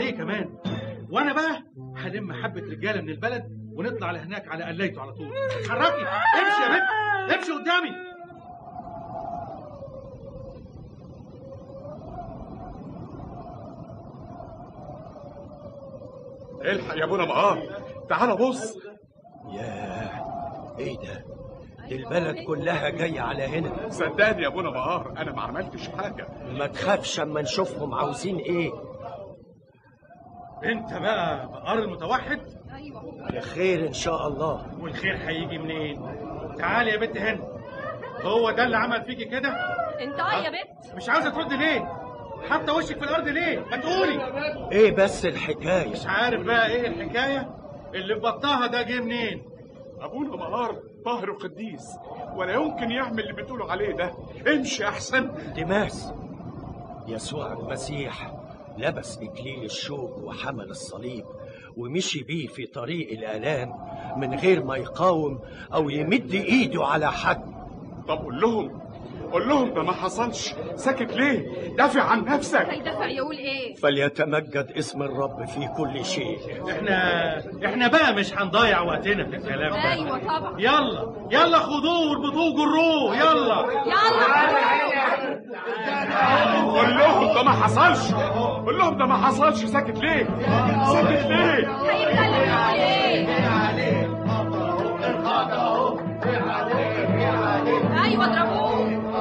عليه كمان وانا بقى هلم حبه رجاله من البلد ونطلع لهناك على قلايته على طول اتحركي امشي يا بنت امشي قدامي الحق يا ابونا مقار تعال بص ياه ايه ده دي البلد كلها جاية على هنا صدقني يا ابونا مقار انا ما عملتش حاجه ما تخافش اما نشوفهم عاوزين ايه انت بقى بقار المتوحد خير ان شاء الله والخير هيجي منين تعالي يا بنت هنا هو ده اللي عمل فيكي كده انت اه يا بنت مش عاوزه ترد ليه حاطه وشك في الارض ليه ما تقولي ايه بس الحكاية مش عارف بقى ايه الحكايه اللي في بطنها ده جه منين ابونا مقار طاهر وقديس ولا يمكن يعمل اللي بتقولوا عليه ده امشي احسن دماس يسوع المسيح لبس إكليل الشوك وحمل الصليب ومشي بيه في طريق الآلام من غير ما يقاوم أو يمد إيده على حد طب قول لهم قول لهم ده ما حصلش ساكت ليه دافع عن نفسك هيدافع يقول ايه فليتمجد اسم الرب في كل شيء احنا احنا بقى مش هنضيع وقتنا في الكلام ده ايوه طبعا يلا يلا خدوه واربطوه جروه يلا يلا قول لهم ده ما حصلش قول لهم ده ما حصلش ساكت ليه ساكت ليه هيتكلم يقول ايه ايوه اضربوه